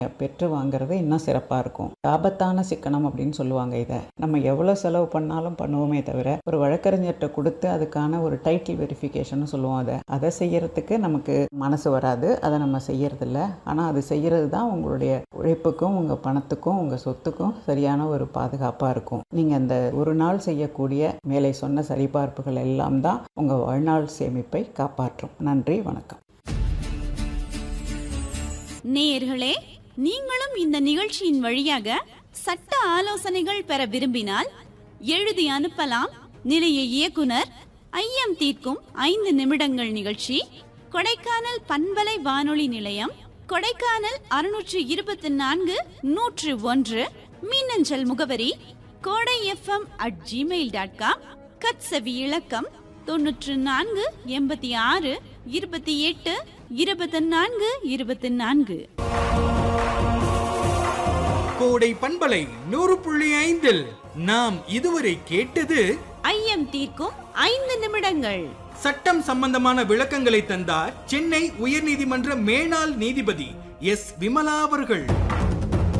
பெற்று வாங்குறது இன்னும் சிறப்பாக இருக்கும் ஆபத்தான சிக்கனம் அப்படின்னு சொல்லுவாங்க இதை நம்ம எவ்வளோ செலவு பண்ணாலும் பண்ணுவோமே தவிர ஒரு வழக்கறிஞர்கிட்ட கொடுத்து அதுக்கான ஒரு டைட்டில் வெரிஃபிகேஷன் சொல்லுவோம் அதை அதை செய்யறதுக்கு நமக்கு மனசு வராது அதை நம்ம செய்யறதில்ல ஆனால் அது செய்யறது தான் உங்களுடைய உழைப்புக்கும் உங்கள் பணத்துக்கும் உங்கள் சொத்துக்கும் சரியான ஒரு பாதுகாப்பாக இருக்கும் நீங்கள் அந்த ஒரு நாள் செய்யக்கூடிய மேலே சொன்ன சரிபார்ப்புகள் எல்லாம் தான் உங்கள் வாழ்நாள் சேமிப்பை காப்பாற்றும் நன்றி வணக்கம் நேயர்களே நீங்களும் இந்த நிகழ்ச்சியின் வழியாக சட்ட ஆலோசனைகள் பெற விரும்பினால் எழுதி அனுப்பலாம் நிலைய இயக்குனர் ஐயம் தீர்க்கும் ஐந்து நிமிடங்கள் நிகழ்ச்சி கொடைக்கானல் பண்பலை வானொலி நிலையம் கொடைக்கானல் அறுநூற்று இருபத்தி நான்கு நூற்று ஒன்று மின்னஞ்சல் முகவரி Kodai FM at gmail dot com கட்சவி இலக்கம் தொன்னூற்று நான்கு எண்பத்தி ஆறு இருபத்தி எட்டு இருபத்தி நான்கு இருபத்தி நான்கு கோடை பண்பலை நூறு புள்ளி ஐந்தில் நாம் இதுவரை கேட்டது ஐயம் தீர்க்கும் ஐந்து நிமிடங்கள் சட்டம் சம்பந்தமான விளக்கங்களை தந்தார் சென்னை உயர்நீதிமன்ற மேனாள் நீதிபதி எஸ் விமலா அவர்கள்